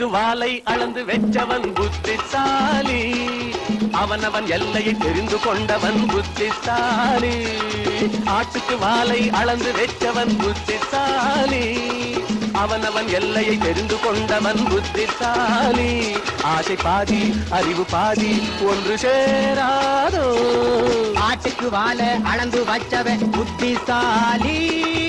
ஆட்டுக்கு வாலை அளந்து வெச்சவன் புத்திசாலி அவனவன் எல்லையை தெரிந்து கொண்டவன் புத்திசாலி ஆட்டுக்கு வாலை அளந்து வெச்சவன் புத்திசாலி அவனவன் எல்லையை தெரிந்து கொண்டவன் புத்திசாலி ஆசை பாதி அறிவு பாதி ஒன்று சேராதோ ஆட்டுக்கு வாழ அளந்து வச்சவன் புத்திசாலி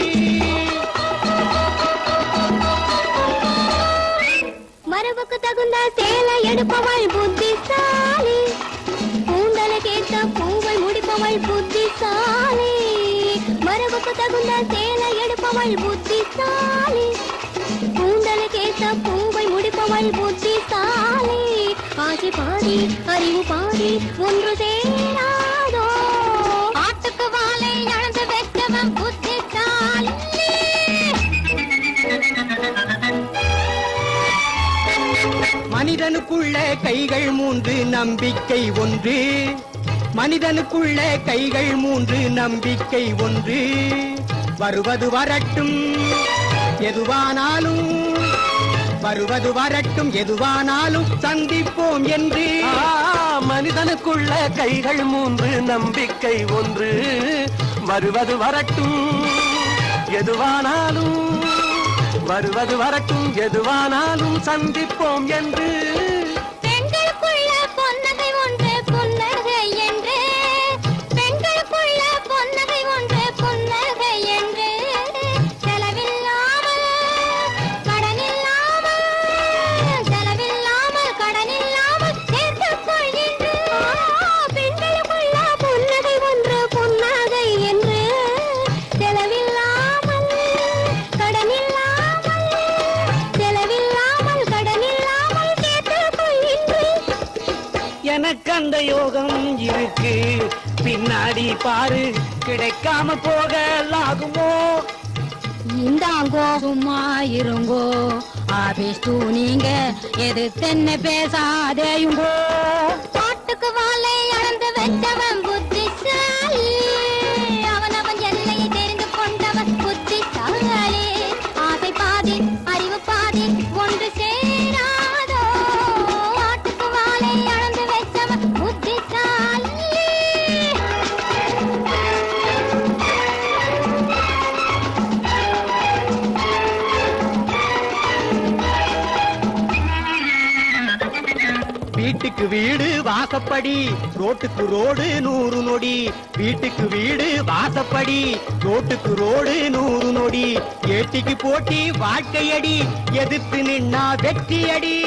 மரபுக்கு தகுந்த சேலை எடுப்பவள் புத்திசாலி கூந்தலுக்கேற்ற பூவை முடிப்பவள் புத்திசாலி மரபுக்கு தகுந்த சேலை எடுப்பவள் புத்திசாலி கூந்தலுக்கேற்ற பூவை முடிப்பவள் புத்திசாலி ஆசை பாதி அறிவு பாதி ஒன்று சேராதோ ஆட்டுக்கு வாழை நடந்து வெற்றவன் புத்திசாலி மனிதனுக்குள்ள கைகள் மூன்று நம்பிக்கை ஒன்று மனிதனுக்குள்ள கைகள் மூன்று நம்பிக்கை ஒன்று வருவது வரட்டும் எதுவானாலும் வருவது வரட்டும் எதுவானாலும் சந்திப்போம் என்று ஆ, மனிதனுக்குள்ள கைகள் மூன்று நம்பிக்கை ஒன்று வருவது வரட்டும் எதுவானாலும் வருவது வரட்டும் எதுவானாலும் சந்திப்போம் என்று பெண்களுக்குள்ள பொன்னகை ஒன்று புன்னகை என்று பெண்களுக்குள்ள பொன்னகை ஒன்று புன்னகை என்று செலவில்லாமல் கடனில்லாமல் செலவில்லாமல் கடனில்லாமல் சேர்த்துக் கொள்கின்றோம் பெண்களுக்குள்ள புன்னகை ஒன்று புன்னகை என்று செலவில்லாமல் கடனில்லாமல் செலவில்லாமல் கடனில்லாமல் சேர்த்துக் கொள்கின்றேன் எனக்கு அந்த யோகம் இருக்கு பின்னாடி பாரு கிடைக்காம போகலாகுமோ இந்தாங்கோ சும்மா இருங்கோ ஆபீஸ் டூ நீங்க எது தென்ன பேசாதேயுங்கோ காட்டுக்கு வாழை அளந்து வெச்சவன் புத்திசாலி அவனவன் எல்லையை தெரிந்து கொண்டவன் புத்திசாலி ஆசை பாதி அறிவு பாதி ஒன்று சேராதோ ஆட்டுக்கு வாழை அளந்து வெச்சவன் புத்திசாலி வீட்டுக்கு வீடு வாசப்படி ரோட்டுக்கு ரோடு நூறு நொடி வீட்டுக்கு வீடு வாசப்படி ரோட்டுக்கு ரோடு நூறு நொடி ஏட்டிக்கு போட்டி வாழ்க்கையடி எதிர்த்து நின்னா வெற்றியடி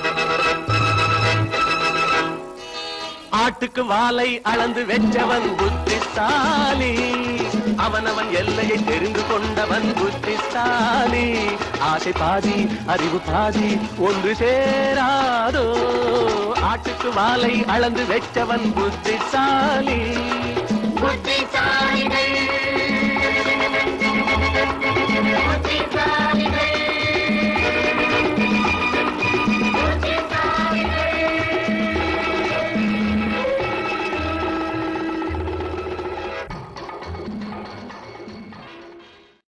ஆட்டுக்கு வாலை அளந்து வெச்சவன் புத்திசாலி அவனவன் எல்லையை தெரிந்து கொண்டவன் புத்திசாலி ஆசை பாதி அறிவு பாதி ஒன்று சேராதோ ஆட்டுக்கு வாலை அளந்து வெச்சவன் புத்திசாலி புத்திசாலிகள்